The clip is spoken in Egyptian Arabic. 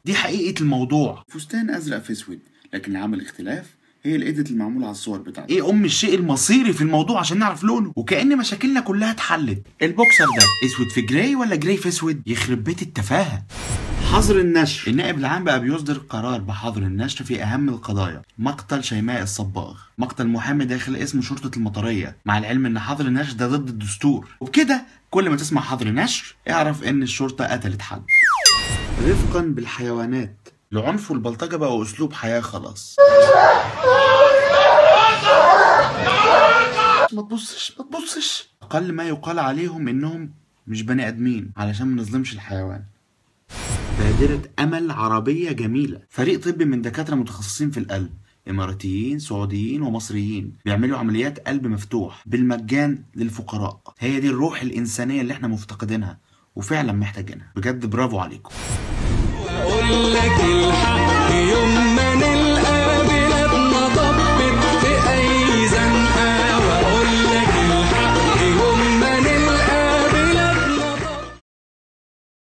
دي حقيقة الموضوع فستان ازرق في اسود لكن اللي عمل اختلاف هي الايديت المعموله على الصور بتاعته ايه ام الشيء المصيري في الموضوع عشان نعرف لونه وكأن مشاكلنا كلها اتحلت البوكسر ده اسود في جراي ولا جراي في اسود يخرب بيت التفاهة حظر النشر النائب العام بقى بيصدر قرار بحظر النشر في أهم القضايا مقتل شيماء الصباغ مقتل محامي داخل اسم شرطة المطرية مع العلم إن حظر النشر ده ضد الدستور وبكده كل ما تسمع حظر نشر اعرف إن الشرطة قتلت حد رفقا بالحيوانات العنف والبلطجة بقوا أسلوب حياة خلاص ما تبصش ما تبصش أقل ما يقال عليهم إنهم مش بني آدمين علشان ما نظلمش الحيوان بادرة أمل عربية جميلة فريق طبي من دكاترة متخصصين في القلب إماراتيين سعوديين ومصريين بيعملوا عمليات قلب مفتوح بالمجان للفقراء هي دي الروح الإنسانية اللي احنا مفتقدينها وفعلا محتاجينها بجد برافو عليكم اقول لك الحق